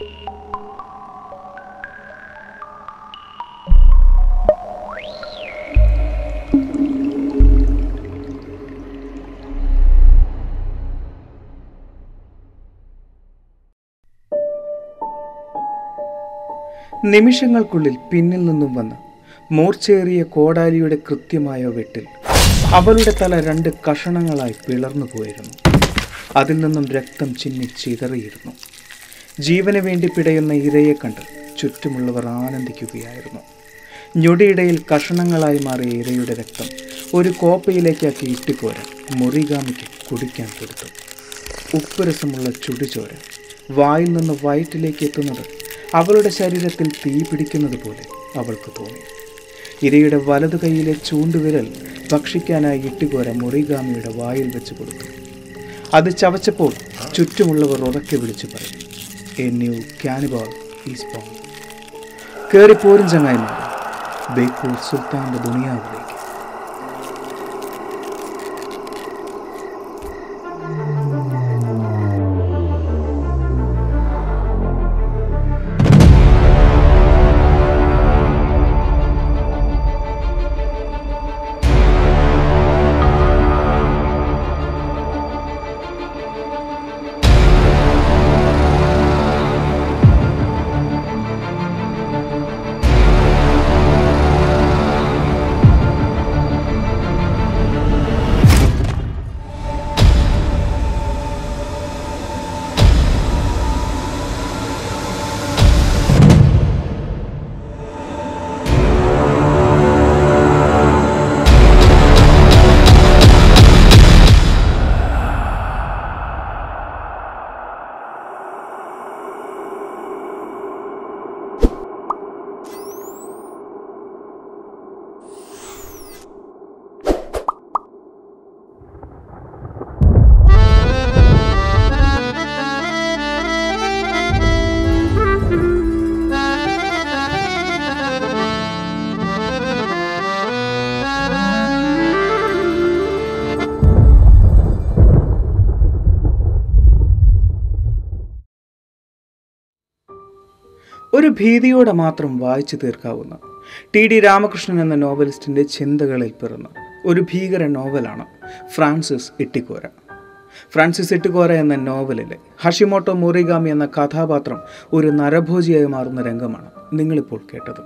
നിമിഷങ്ങൾക്കുള്ളിൽ പിന്നിൽ നിന്നും വന്ന് മൂർച്ചയേറിയ കോടാലിയുടെ കൃത്യമായ വെട്ടിൽ അവളുടെ തല രണ്ട് കഷണങ്ങളായി പിളർന്നു പോയിരുന്നു അതിൽ നിന്നും രക്തം ചിന്നി ചിതറിയിരുന്നു ജീവന് വേണ്ടി പിടയുന്ന ഇരയെ കണ്ട് ചുറ്റുമുള്ളവർ ആനന്ദിക്കുകയായിരുന്നു ഞൊടിയിടയിൽ കഷണങ്ങളായി മാറിയ ഇരയുടെ രക്തം ഒരു കോപ്പയിലേക്കാക്കി ഇട്ടിക്കോര മുറിഗാമിക്ക് കുടിക്കാൻ കൊടുത്തു ഉപ്പുരസമുള്ള ചുടുചോര വായിൽ നിന്ന് വയറ്റിലേക്ക് എത്തുന്നത് അവളുടെ ശരീരത്തിൽ തീ പിടിക്കുന്നത് പോലെ അവൾക്ക് തോന്നി ഇരയുടെ വലതു കൈയിലെ ചൂണ്ടുവിരൽ ഭക്ഷിക്കാനായി ഇട്ടുകോര മുറിഗാമിയുടെ വായിൽ വെച്ച് കൊടുത്തു അത് ചവച്ചപ്പോൾ ചുറ്റുമുള്ളവർ ഉറക്കെ വിളിച്ചു പറയും a new cannibal is born കയറിപ്പോരും ചങ്ങായിമാർ ബേക്കൂർ സുൽത്താന്റെ ദുനിയാവിലേക്ക് ഒരു ഭീതിയോടെ മാത്രം വായിച്ചു തീർക്കാവുന്ന ടി ഡി രാമകൃഷ്ണൻ എന്ന നോവലിസ്റ്റിൻ്റെ ചിന്തകളിൽ പിറന്ന ഒരു ഭീകര നോവലാണ് ഫ്രാൻസിസ് ഇട്ടിക്കോര ഫ്രാൻസിസ് ഇട്ടിക്കോര എന്ന നോവലിലെ ഹഷിമോട്ടോ മുറിഗാമി എന്ന കഥാപാത്രം ഒരു നരഭോജിയായി മാറുന്ന രംഗമാണ് നിങ്ങളിപ്പോൾ കേട്ടത്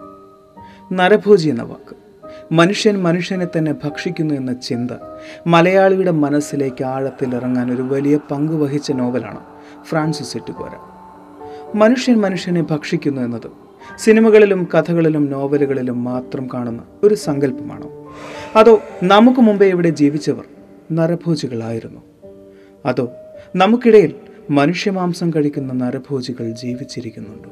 നരഭോജി എന്ന വാക്ക് മനുഷ്യൻ മനുഷ്യനെ തന്നെ ഭക്ഷിക്കുന്നു എന്ന ചിന്ത മലയാളിയുടെ മനസ്സിലേക്ക് ആഴത്തിൽ ഇറങ്ങാൻ ഒരു വലിയ പങ്ക് വഹിച്ച നോവലാണ് ഫ്രാൻസിസ് ഇട്ടുകോര മനുഷ്യൻ മനുഷ്യനെ ഭക്ഷിക്കുന്നു എന്നത് സിനിമകളിലും കഥകളിലും നോവലുകളിലും മാത്രം കാണുന്ന ഒരു സങ്കല്പമാണോ അതോ നമുക്ക് മുമ്പേ ഇവിടെ ജീവിച്ചവർ നരഭോജികളായിരുന്നു അതോ നമുക്കിടയിൽ മനുഷ്യമാംസം കഴിക്കുന്ന നരഭോജികൾ ജീവിച്ചിരിക്കുന്നുണ്ടോ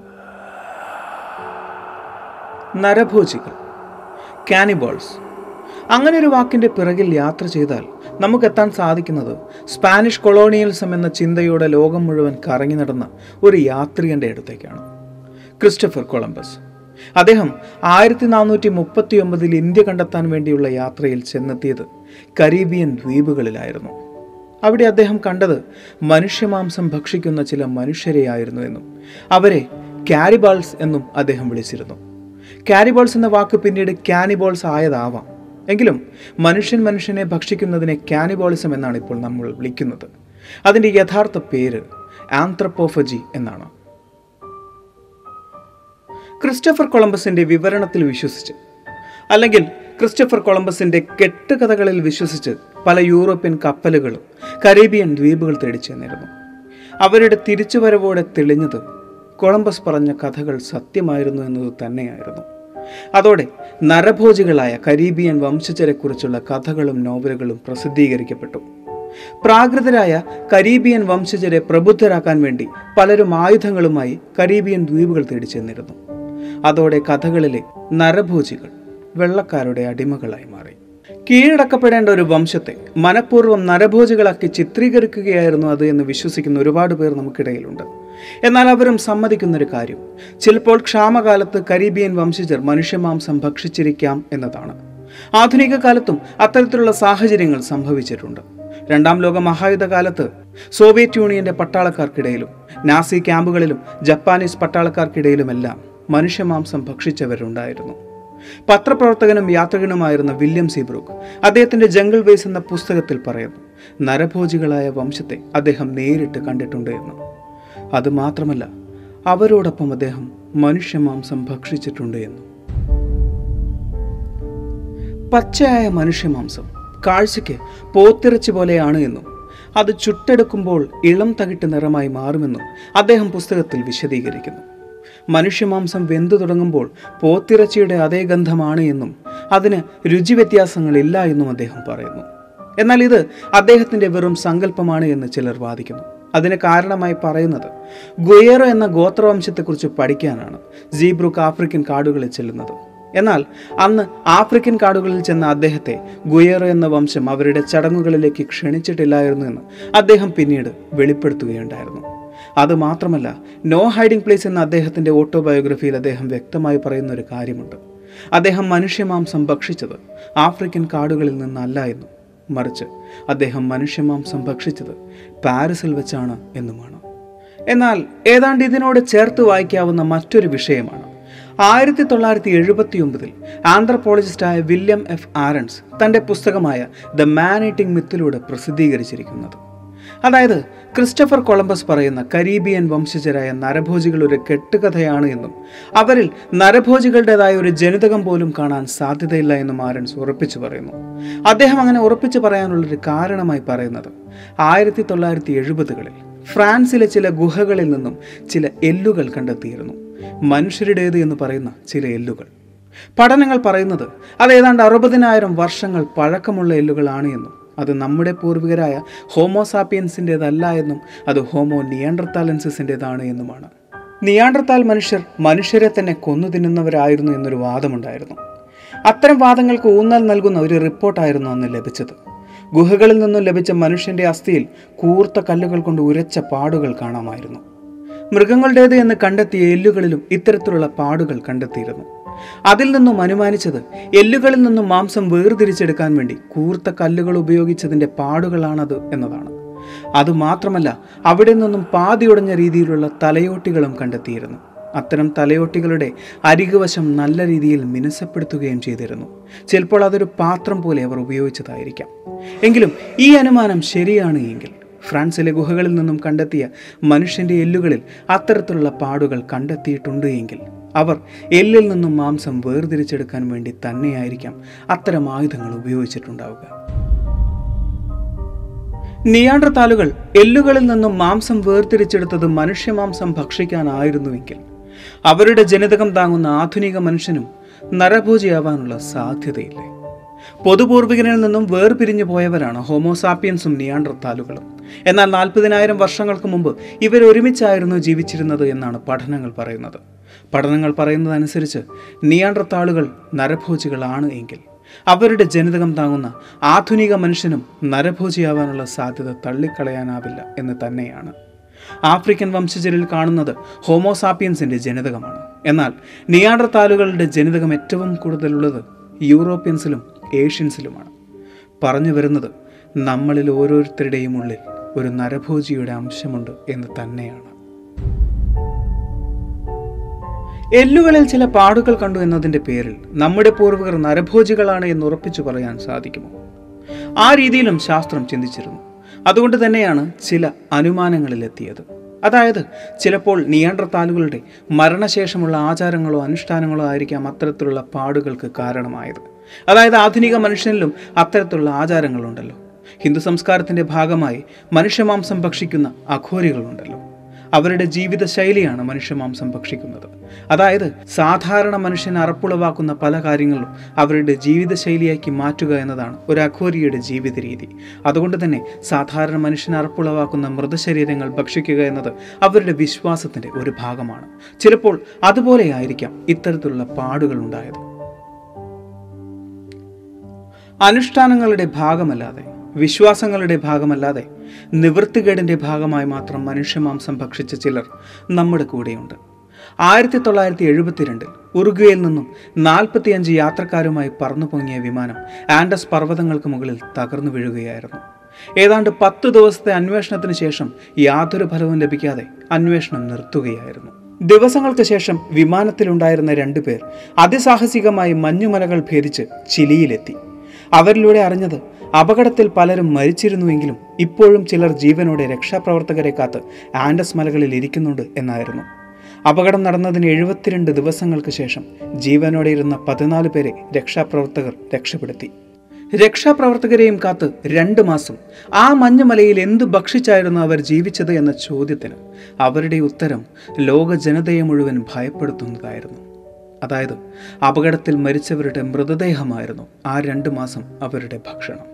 നരഭോജികൾ കാനിബോൾസ് അങ്ങനെ ഒരു വാക്കിൻ്റെ പിറകിൽ യാത്ര ചെയ്താൽ നമുക്കെത്താൻ സാധിക്കുന്നത് സ്പാനിഷ് കൊളോണിയലിസം എന്ന ചിന്തയോടെ ലോകം മുഴുവൻ കറങ്ങി നടന്ന ഒരു യാത്രികന്റെ അടുത്തേക്കാണ് ക്രിസ്റ്റഫർ കൊളംബസ് അദ്ദേഹം ആയിരത്തി നാനൂറ്റി മുപ്പത്തി ഒമ്പതിൽ ഇന്ത്യ കണ്ടെത്താൻ വേണ്ടിയുള്ള യാത്രയിൽ ചെന്നെത്തിയത് കരീബിയൻ ദ്വീപുകളിലായിരുന്നു അവിടെ അദ്ദേഹം കണ്ടത് മനുഷ്യമാംസം ഭക്ഷിക്കുന്ന ചില മനുഷ്യരെയായിരുന്നു എന്നും അവരെ കാരിബാൾസ് എന്നും അദ്ദേഹം വിളിച്ചിരുന്നു കാരിബോൾസ് എന്ന വാക്ക് പിന്നീട് കാനിബോൾസ് ആയതാവാം എങ്കിലും മനുഷ്യൻ മനുഷ്യനെ ഭക്ഷിക്കുന്നതിനെ കാനിബോളിസം എന്നാണ് ഇപ്പോൾ നമ്മൾ വിളിക്കുന്നത് അതിൻ്റെ യഥാർത്ഥ പേര് ആന്ത്രപ്പോഫജി എന്നാണ് ക്രിസ്റ്റഫർ കൊളംബസിന്റെ വിവരണത്തിൽ വിശ്വസിച്ച് അല്ലെങ്കിൽ ക്രിസ്റ്റഫർ കൊളംബസിന്റെ കെട്ടുകഥകളിൽ വിശ്വസിച്ച് പല യൂറോപ്യൻ കപ്പലുകളും കരീബിയൻ ദ്വീപുകൾ തേടി ചെന്നിരുന്നു അവരുടെ തിരിച്ചുവരവോടെ തെളിഞ്ഞത് കൊളംബസ് പറഞ്ഞ കഥകൾ സത്യമായിരുന്നു എന്നത് തന്നെയായിരുന്നു അതോടെ നരഭോജികളായ കരീബിയൻ വംശജരെക്കുറിച്ചുള്ള കഥകളും നോവലുകളും പ്രസിദ്ധീകരിക്കപ്പെട്ടു പ്രാകൃതരായ കരീബിയൻ വംശജരെ പ്രബുദ്ധരാക്കാൻ വേണ്ടി പലരും ആയുധങ്ങളുമായി കരീബിയൻ ദ്വീപുകൾ തേടി ചെന്നിരുന്നു അതോടെ കഥകളിലെ നരഭോജികൾ വെള്ളക്കാരുടെ അടിമകളായി മാറി കീഴടക്കപ്പെടേണ്ട ഒരു വംശത്തെ മനഃപൂർവ്വം നരഭോജികളാക്കി ചിത്രീകരിക്കുകയായിരുന്നു അത് എന്ന് വിശ്വസിക്കുന്ന ഒരുപാട് പേർ നമുക്കിടയിലുണ്ട് എന്നാൽ അവരും സമ്മതിക്കുന്ന ഒരു കാര്യം ചിലപ്പോൾ ക്ഷാമകാലത്ത് കരീബിയൻ വംശജർ മനുഷ്യമാംസം ഭക്ഷിച്ചിരിക്കാം എന്നതാണ് ആധുനിക കാലത്തും അത്തരത്തിലുള്ള സാഹചര്യങ്ങൾ സംഭവിച്ചിട്ടുണ്ട് രണ്ടാം ലോക മഹായുദ്ധ കാലത്ത് സോവിയറ്റ് യൂണിയന്റെ പട്ടാളക്കാർക്കിടയിലും നാസി ക്യാമ്പുകളിലും ജപ്പാനീസ് പട്ടാളക്കാർക്കിടയിലുമെല്ലാം മനുഷ്യമാംസം ഭക്ഷിച്ചവരുണ്ടായിരുന്നു പത്രപ്രവർത്തകനും യാത്രികനുമായിരുന്ന വില്യം സീബ്രൂക്ക് അദ്ദേഹത്തിന്റെ ജംഗിൾ വേസ് എന്ന പുസ്തകത്തിൽ പറയുന്നു നരഭോജികളായ വംശത്തെ അദ്ദേഹം നേരിട്ട് കണ്ടിട്ടുണ്ട് എന്ന് അതുമാത്രമല്ല അവരോടൊപ്പം അദ്ദേഹം മനുഷ്യമാംസം ഭക്ഷിച്ചിട്ടുണ്ട് എന്നും പച്ചയായ മനുഷ്യമാംസം കാഴ്ചയ്ക്ക് പോത്തിറച്ചി പോലെയാണ് എന്നും അത് ചുട്ടെടുക്കുമ്പോൾ ഇളം തകിട്ട് നിറമായി മാറുമെന്നും അദ്ദേഹം പുസ്തകത്തിൽ വിശദീകരിക്കുന്നു മനുഷ്യമാംസം വെന്തു തുടങ്ങുമ്പോൾ പോത്തിറച്ചിയുടെ അതേ ഗന്ധമാണ് എന്നും അതിന് രുചി വ്യത്യാസങ്ങളില്ല എന്നും അദ്ദേഹം പറയുന്നു എന്നാൽ ഇത് അദ്ദേഹത്തിന്റെ വെറും സങ്കല്പമാണ് എന്ന് ചിലർ വാദിക്കുന്നു അതിന് കാരണമായി പറയുന്നത് ഗുയേറോ എന്ന ഗോത്രവംശത്തെക്കുറിച്ച് പഠിക്കാനാണ് സീബ്രൂക്ക് ആഫ്രിക്കൻ കാടുകളിൽ ചെല്ലുന്നത് എന്നാൽ അന്ന് ആഫ്രിക്കൻ കാടുകളിൽ ചെന്ന അദ്ദേഹത്തെ ഗുയേറോ എന്ന വംശം അവരുടെ ചടങ്ങുകളിലേക്ക് ക്ഷണിച്ചിട്ടില്ലായിരുന്നു എന്ന് അദ്ദേഹം പിന്നീട് വെളിപ്പെടുത്തുകയുണ്ടായിരുന്നു അതുമാത്രമല്ല നോ ഹൈഡിംഗ് പ്ലേസ് എന്ന അദ്ദേഹത്തിൻ്റെ ഓട്ടോബയോഗ്രഫിയിൽ അദ്ദേഹം വ്യക്തമായി പറയുന്ന ഒരു കാര്യമുണ്ട് അദ്ദേഹം മനുഷ്യമാംസം ഭക്ഷിച്ചത് ആഫ്രിക്കൻ കാടുകളിൽ നിന്നല്ല എന്നും മറിച്ച് അദ്ദേഹം മനുഷ്യമാംസം ഭക്ഷിച്ചത് പാരീസിൽ വെച്ചാണ് എന്നുമാണ് എന്നാൽ ഏതാണ്ട് ഇതിനോട് ചേർത്ത് വായിക്കാവുന്ന മറ്റൊരു വിഷയമാണ് ആയിരത്തി തൊള്ളായിരത്തി എഴുപത്തി ഒമ്പതിൽ ആന്ത്രപ്പോളജിസ്റ്റായ വില്യം എഫ് ആരൻസ് തൻ്റെ പുസ്തകമായ ദ മാൻ ഈറ്റിംഗ് മിത്തിലൂടെ പ്രസിദ്ധീകരിച്ചിരിക്കുന്നത് അതായത് ക്രിസ്റ്റഫർ കൊളംബസ് പറയുന്ന കരീബിയൻ വംശജരായ നരഭോജികൾ ഒരു കെട്ടുകഥയാണ് എന്നും അവരിൽ നരഭോജികളുടേതായ ഒരു ജനിതകം പോലും കാണാൻ സാധ്യതയില്ല എന്നും ആരൻസ് ഉറപ്പിച്ചു പറയുന്നു അദ്ദേഹം അങ്ങനെ ഉറപ്പിച്ചു പറയാനുള്ളൊരു കാരണമായി പറയുന്നത് ആയിരത്തി തൊള്ളായിരത്തി എഴുപതുകളിൽ ഫ്രാൻസിലെ ചില ഗുഹകളിൽ നിന്നും ചില എല്ലുകൾ കണ്ടെത്തിയിരുന്നു മനുഷ്യരുടേത് എന്ന് പറയുന്ന ചില എല്ലുകൾ പഠനങ്ങൾ പറയുന്നത് അത് ഏതാണ്ട് അറുപതിനായിരം വർഷങ്ങൾ പഴക്കമുള്ള എല്ലുകളാണ് എന്നും അത് നമ്മുടെ പൂർവികരായ ഹോമോസാപ്പിയൻസിൻ്റെതല്ല എന്നും അത് ഹോമോ നിയാണ്ടർത്താലൻസിൻ്റെതാണ് എന്നുമാണ് നിയാണ്ടർത്താൽ മനുഷ്യർ മനുഷ്യരെ തന്നെ കൊന്നു തിന്നുന്നവരായിരുന്നു എന്നൊരു വാദമുണ്ടായിരുന്നു അത്തരം വാദങ്ങൾക്ക് ഊന്നൽ നൽകുന്ന ഒരു റിപ്പോർട്ടായിരുന്നു അന്ന് ലഭിച്ചത് ഗുഹകളിൽ നിന്നും ലഭിച്ച മനുഷ്യന്റെ അസ്ഥിയിൽ കൂർത്ത കല്ലുകൾ കൊണ്ട് ഉരച്ച പാടുകൾ കാണാമായിരുന്നു മൃഗങ്ങളുടേത് എന്ന് കണ്ടെത്തിയ എല്ലുകളിലും ഇത്തരത്തിലുള്ള പാടുകൾ കണ്ടെത്തിയിരുന്നു അതിൽ നിന്നും അനുമാനിച്ചത് എല്ലുകളിൽ നിന്നും മാംസം വേർതിരിച്ചെടുക്കാൻ വേണ്ടി കൂർത്ത കല്ലുകൾ ഉപയോഗിച്ചതിൻ്റെ പാടുകളാണത് എന്നതാണ് അതുമാത്രമല്ല അവിടെ നിന്നും പാതിയുടഞ്ഞ രീതിയിലുള്ള തലയോട്ടികളും കണ്ടെത്തിയിരുന്നു അത്തരം തലയോട്ടികളുടെ അരികുവശം നല്ല രീതിയിൽ മിനുസപ്പെടുത്തുകയും ചെയ്തിരുന്നു ചിലപ്പോൾ അതൊരു പാത്രം പോലെ അവർ ഉപയോഗിച്ചതായിരിക്കാം എങ്കിലും ഈ അനുമാനം ശരിയാണ് എങ്കിൽ ഫ്രാൻസിലെ ഗുഹകളിൽ നിന്നും കണ്ടെത്തിയ മനുഷ്യന്റെ എല്ലുകളിൽ അത്തരത്തിലുള്ള പാടുകൾ കണ്ടെത്തിയിട്ടുണ്ട് എങ്കിൽ അവർ എല്ലിൽ നിന്നും മാംസം വേർതിരിച്ചെടുക്കാൻ വേണ്ടി തന്നെയായിരിക്കാം അത്തരം ആയുധങ്ങൾ ഉപയോഗിച്ചിട്ടുണ്ടാവുക നിയാണ്ടർതാലുകൾ എല്ലുകളിൽ നിന്നും മാംസം വേർതിരിച്ചെടുത്തത് മനുഷ്യമാംസം ഭക്ഷിക്കാനായിരുന്നുവെങ്കിൽ അവരുടെ ജനിതകം താങ്ങുന്ന ആധുനിക മനുഷ്യനും നരഭോജിയാവാനുള്ള സാധ്യതയില്ലേ പൊതുപൂർവികനിൽ നിന്നും വേർപിരിഞ്ഞു പോയവരാണ് ഹോമോസാപ്പിയൻസും നിയാണ്ടർത്താലുകളും എന്നാൽ നാൽപ്പതിനായിരം വർഷങ്ങൾക്ക് മുമ്പ് ഇവർ ഒരുമിച്ചായിരുന്നു ജീവിച്ചിരുന്നത് എന്നാണ് പഠനങ്ങൾ പറയുന്നത് പഠനങ്ങൾ പറയുന്നതനുസരിച്ച് നിയാണ്ടർത്താളുകൾ നരഭോജികളാണ് എങ്കിൽ അവരുടെ ജനിതകം താങ്ങുന്ന ആധുനിക മനുഷ്യനും നരഭോജിയാവാനുള്ള സാധ്യത തള്ളിക്കളയാനാവില്ല എന്ന് തന്നെയാണ് ആഫ്രിക്കൻ വംശജരിൽ കാണുന്നത് ഹോമോസാപ്പിയൻസിന്റെ ജനിതകമാണ് എന്നാൽ നിയാണ്ടർത്താലുകളുടെ ജനിതകം ഏറ്റവും കൂടുതലുള്ളത് യൂറോപ്യൻസിലും ഏഷ്യൻസിലുമാണ് പറഞ്ഞു വരുന്നത് നമ്മളിൽ ഓരോരുത്തരുടെയും ഉള്ളിൽ ഒരു നരഭോജിയുടെ അംശമുണ്ട് എന്ന് തന്നെയാണ് എല്ലുകളിൽ ചില പാടുകൾ കണ്ടു എന്നതിൻ്റെ പേരിൽ നമ്മുടെ പൂർവികർ നരഭോജികളാണ് എന്ന് ഉറപ്പിച്ചു പറയാൻ സാധിക്കുമോ ആ രീതിയിലും ശാസ്ത്രം ചിന്തിച്ചിരുന്നു അതുകൊണ്ട് തന്നെയാണ് ചില അനുമാനങ്ങളിലെത്തിയത് അതായത് ചിലപ്പോൾ നിയന്ത്രത്താലുകളുടെ മരണശേഷമുള്ള ആചാരങ്ങളോ അനുഷ്ഠാനങ്ങളോ ആയിരിക്കാം അത്തരത്തിലുള്ള പാടുകൾക്ക് കാരണമായത് അതായത് ആധുനിക മനുഷ്യനിലും അത്തരത്തിലുള്ള ആചാരങ്ങളുണ്ടല്ലോ ഹിന്ദു സംസ്കാരത്തിൻ്റെ ഭാഗമായി മനുഷ്യമാംസം ഭക്ഷിക്കുന്ന അഘോരികളുണ്ടല്ലോ അവരുടെ ജീവിത ശൈലിയാണ് മനുഷ്യമാംസം ഭക്ഷിക്കുന്നത് അതായത് സാധാരണ മനുഷ്യൻ അറപ്പുളവാക്കുന്ന പല കാര്യങ്ങളും അവരുടെ ജീവിതശൈലിയാക്കി മാറ്റുക എന്നതാണ് ഒരു അഘോരിയുടെ ജീവിത രീതി അതുകൊണ്ട് തന്നെ സാധാരണ മനുഷ്യൻ അറപ്പുളവാക്കുന്ന മൃതശരീരങ്ങൾ ഭക്ഷിക്കുക എന്നത് അവരുടെ വിശ്വാസത്തിൻ്റെ ഒരു ഭാഗമാണ് ചിലപ്പോൾ അതുപോലെയായിരിക്കാം ഇത്തരത്തിലുള്ള പാടുകൾ ഉണ്ടായത് അനുഷ്ഠാനങ്ങളുടെ ഭാഗമല്ലാതെ വിശ്വാസങ്ങളുടെ ഭാഗമല്ലാതെ നിവൃത്തികേടിൻ്റെ ഭാഗമായി മാത്രം മനുഷ്യമാംസം ഭക്ഷിച്ച ചിലർ നമ്മുടെ കൂടെയുണ്ട് ആയിരത്തി തൊള്ളായിരത്തി എഴുപത്തിരണ്ടിൽ ഉറുഗ്വയിൽ നിന്നും നാൽപ്പത്തിയഞ്ച് യാത്രക്കാരുമായി പറന്നു പൊങ്ങിയ വിമാനം ആൻഡസ് പർവ്വതങ്ങൾക്ക് മുകളിൽ തകർന്നു വീഴുകയായിരുന്നു ഏതാണ്ട് പത്തു ദിവസത്തെ അന്വേഷണത്തിന് ശേഷം യാതൊരു ഫലവും ലഭിക്കാതെ അന്വേഷണം നിർത്തുകയായിരുന്നു ദിവസങ്ങൾക്ക് ശേഷം വിമാനത്തിലുണ്ടായിരുന്ന രണ്ടുപേർ അതിസാഹസികമായി മഞ്ഞുമലകൾ ഭേദിച്ച് ചിലിയിലെത്തി അവരിലൂടെ അറിഞ്ഞത് അപകടത്തിൽ പലരും മരിച്ചിരുന്നുവെങ്കിലും ഇപ്പോഴും ചിലർ ജീവനോടെ രക്ഷാപ്രവർത്തകരെ കാത്ത് ആൻഡസ് മലകളിൽ ഇരിക്കുന്നുണ്ട് എന്നായിരുന്നു അപകടം നടന്നതിന് എഴുപത്തിരണ്ട് ദിവസങ്ങൾക്ക് ശേഷം ജീവനോടെ ഇരുന്ന പതിനാല് പേരെ രക്ഷാപ്രവർത്തകർ രക്ഷപ്പെടുത്തി രക്ഷാപ്രവർത്തകരെയും കാത്ത് രണ്ട് മാസം ആ മഞ്ഞുമലയിൽ എന്തു ഭക്ഷിച്ചായിരുന്നു അവർ ജീവിച്ചത് എന്ന ചോദ്യത്തിന് അവരുടെ ഉത്തരം ലോക ജനതയെ മുഴുവൻ ഭയപ്പെടുത്തുന്നതായിരുന്നു അതായത് അപകടത്തിൽ മരിച്ചവരുടെ മൃതദേഹമായിരുന്നു ആ രണ്ട് മാസം അവരുടെ ഭക്ഷണം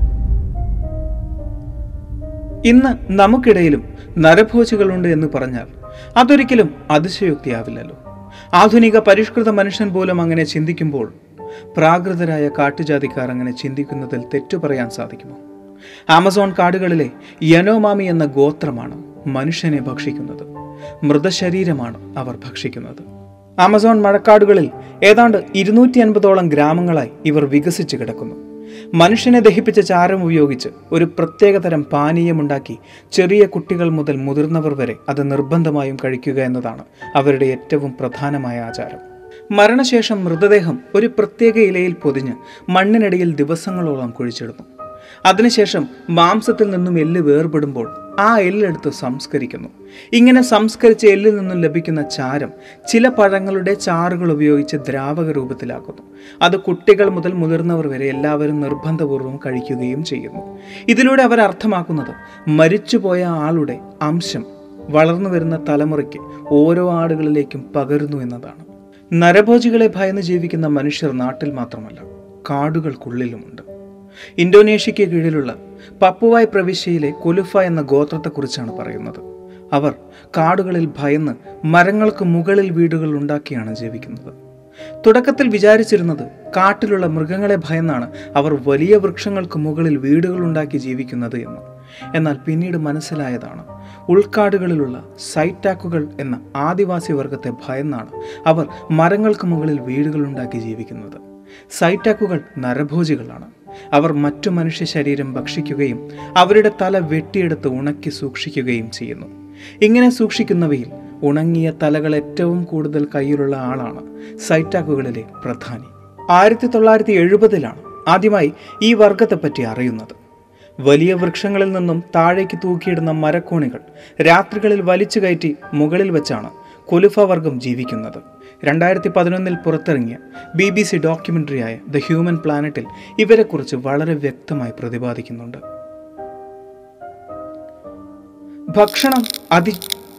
ഇന്ന് നമുക്കിടയിലും നരഭോജികളുണ്ട് എന്ന് പറഞ്ഞാൽ അതൊരിക്കലും അതിശയോക്തിയാവില്ലല്ലോ ആധുനിക പരിഷ്കൃത മനുഷ്യൻ പോലും അങ്ങനെ ചിന്തിക്കുമ്പോൾ പ്രാകൃതരായ കാട്ടുജാതിക്കാർ അങ്ങനെ ചിന്തിക്കുന്നതിൽ തെറ്റു പറയാൻ സാധിക്കുമോ ആമസോൺ കാടുകളിലെ യനോമാമി എന്ന ഗോത്രമാണ് മനുഷ്യനെ ഭക്ഷിക്കുന്നത് മൃതശരീരമാണ് അവർ ഭക്ഷിക്കുന്നത് ആമസോൺ മഴക്കാടുകളിൽ ഏതാണ്ട് ഇരുന്നൂറ്റി അൻപതോളം ഗ്രാമങ്ങളായി ഇവർ വികസിച്ച് കിടക്കുന്നു മനുഷ്യനെ ദഹിപ്പിച്ച ചാരം ഉപയോഗിച്ച് ഒരു പ്രത്യേകതരം പാനീയമുണ്ടാക്കി ചെറിയ കുട്ടികൾ മുതൽ മുതിർന്നവർ വരെ അത് നിർബന്ധമായും കഴിക്കുക എന്നതാണ് അവരുടെ ഏറ്റവും പ്രധാനമായ ആചാരം മരണശേഷം മൃതദേഹം ഒരു പ്രത്യേക ഇലയിൽ പൊതിഞ്ഞ് മണ്ണിനടിയിൽ ദിവസങ്ങളോളം കുഴിച്ചിടുന്നു അതിനുശേഷം മാംസത്തിൽ നിന്നും എല്ല് വേർപെടുമ്പോൾ ആ എല്ലെടുത്ത് സംസ്കരിക്കുന്നു ഇങ്ങനെ സംസ്കരിച്ച എല്ലിൽ നിന്നും ലഭിക്കുന്ന ചാരം ചില പഴങ്ങളുടെ ചാറുകൾ ഉപയോഗിച്ച് ദ്രാവക രൂപത്തിലാക്കുന്നു അത് കുട്ടികൾ മുതൽ മുതിർന്നവർ വരെ എല്ലാവരും നിർബന്ധപൂർവ്വം കഴിക്കുകയും ചെയ്യുന്നു ഇതിലൂടെ അവർ അർത്ഥമാക്കുന്നത് മരിച്ചുപോയ ആളുടെ അംശം വളർന്നു വരുന്ന തലമുറയ്ക്ക് ഓരോ ആടുകളിലേക്കും പകരുന്നു എന്നതാണ് നരഭോജികളെ ഭയന്ന് ജീവിക്കുന്ന മനുഷ്യർ നാട്ടിൽ മാത്രമല്ല കാടുകൾക്കുള്ളിലുമുണ്ട് ഇന്തോനേഷ്യയ്ക്ക് കീഴിലുള്ള പപ്പുവായ് പ്രവിശ്യയിലെ കൊലുഫ എന്ന ഗോത്രത്തെക്കുറിച്ചാണ് പറയുന്നത് അവർ കാടുകളിൽ ഭയന്ന് മരങ്ങൾക്ക് മുകളിൽ വീടുകൾ ഉണ്ടാക്കിയാണ് ജീവിക്കുന്നത് തുടക്കത്തിൽ വിചാരിച്ചിരുന്നത് കാട്ടിലുള്ള മൃഗങ്ങളെ ഭയന്നാണ് അവർ വലിയ വൃക്ഷങ്ങൾക്ക് മുകളിൽ വീടുകൾ ഉണ്ടാക്കി ജീവിക്കുന്നത് എന്ന് എന്നാൽ പിന്നീട് മനസ്സിലായതാണ് ഉൾക്കാടുകളിലുള്ള സൈറ്റാക്കുകൾ എന്ന ആദിവാസി വർഗത്തെ ഭയന്നാണ് അവർ മരങ്ങൾക്ക് മുകളിൽ വീടുകൾ ഉണ്ടാക്കി ജീവിക്കുന്നത് സൈറ്റാക്കുകൾ നരഭോജികളാണ് അവർ മറ്റു മനുഷ്യ ശരീരം ഭക്ഷിക്കുകയും അവരുടെ തല വെട്ടിയെടുത്ത് ഉണക്കി സൂക്ഷിക്കുകയും ചെയ്യുന്നു ഇങ്ങനെ സൂക്ഷിക്കുന്നവയിൽ ഉണങ്ങിയ തലകൾ ഏറ്റവും കൂടുതൽ കയ്യിലുള്ള ആളാണ് സൈറ്റാക്കുകളിലെ പ്രധാനി ആയിരത്തി തൊള്ളായിരത്തി എഴുപതിലാണ് ആദ്യമായി ഈ വർഗത്തെപ്പറ്റി അറിയുന്നത് വലിയ വൃക്ഷങ്ങളിൽ നിന്നും താഴേക്ക് തൂക്കിയിടുന്ന മരക്കോണികൾ രാത്രികളിൽ വലിച്ചു കയറ്റി മുകളിൽ വെച്ചാണ് കൊലുഫ വർഗം ജീവിക്കുന്നത് രണ്ടായിരത്തി പതിനൊന്നിൽ പുറത്തിറങ്ങിയ ബി ബി സി ഡോക്യുമെൻ്ററിയായ ദ ഹ്യൂമൻ പ്ലാനറ്റിൽ ഇവരെക്കുറിച്ച് വളരെ വ്യക്തമായി പ്രതിപാദിക്കുന്നുണ്ട് ഭക്ഷണം അതി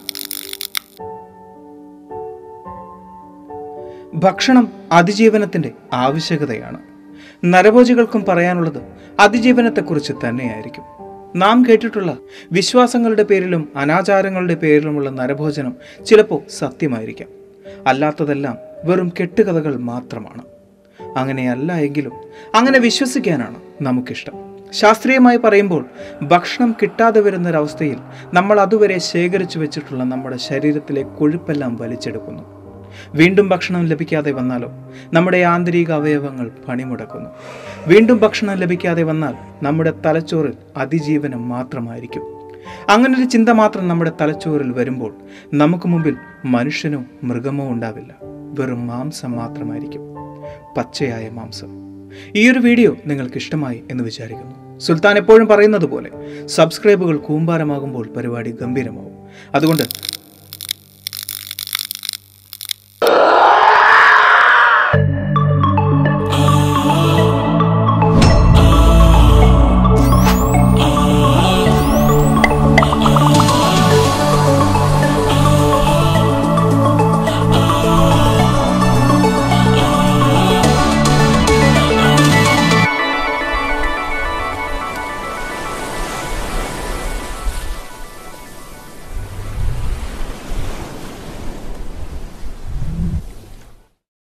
ഭക്ഷണം അതിജീവനത്തിൻ്റെ ആവശ്യകതയാണ് നരഭോജികൾക്കും പറയാനുള്ളത് അതിജീവനത്തെക്കുറിച്ച് തന്നെയായിരിക്കും നാം കേട്ടിട്ടുള്ള വിശ്വാസങ്ങളുടെ പേരിലും അനാചാരങ്ങളുടെ പേരിലുമുള്ള നരഭോജനം ചിലപ്പോൾ സത്യമായിരിക്കാം അല്ലാത്തതെല്ലാം വെറും കെട്ടുകഥകൾ മാത്രമാണ് അങ്ങനെയല്ല എങ്കിലും അങ്ങനെ വിശ്വസിക്കാനാണ് നമുക്കിഷ്ടം ശാസ്ത്രീയമായി പറയുമ്പോൾ ഭക്ഷണം കിട്ടാതെ വരുന്നൊരവസ്ഥയിൽ നമ്മൾ അതുവരെ ശേഖരിച്ചു വെച്ചിട്ടുള്ള നമ്മുടെ ശരീരത്തിലെ കൊഴുപ്പെല്ലാം വലിച്ചെടുക്കുന്നു വീണ്ടും ഭക്ഷണം ലഭിക്കാതെ വന്നാലോ നമ്മുടെ ആന്തരിക അവയവങ്ങൾ പണിമുടക്കുന്നു വീണ്ടും ഭക്ഷണം ലഭിക്കാതെ വന്നാൽ നമ്മുടെ തലച്ചോറിൽ അതിജീവനം മാത്രമായിരിക്കും അങ്ങനൊരു ചിന്ത മാത്രം നമ്മുടെ തലച്ചോറിൽ വരുമ്പോൾ നമുക്ക് മുമ്പിൽ മനുഷ്യനോ മൃഗമോ ഉണ്ടാവില്ല വെറും മാംസം മാത്രമായിരിക്കും പച്ചയായ മാംസം ഈ ഒരു വീഡിയോ നിങ്ങൾക്ക് ഇഷ്ടമായി എന്ന് വിചാരിക്കുന്നു സുൽത്താൻ എപ്പോഴും പറയുന്നത് പോലെ സബ്സ്ക്രൈബുകൾ കൂമ്പാരമാകുമ്പോൾ പരിപാടി ഗംഭീരമാവും അതുകൊണ്ട്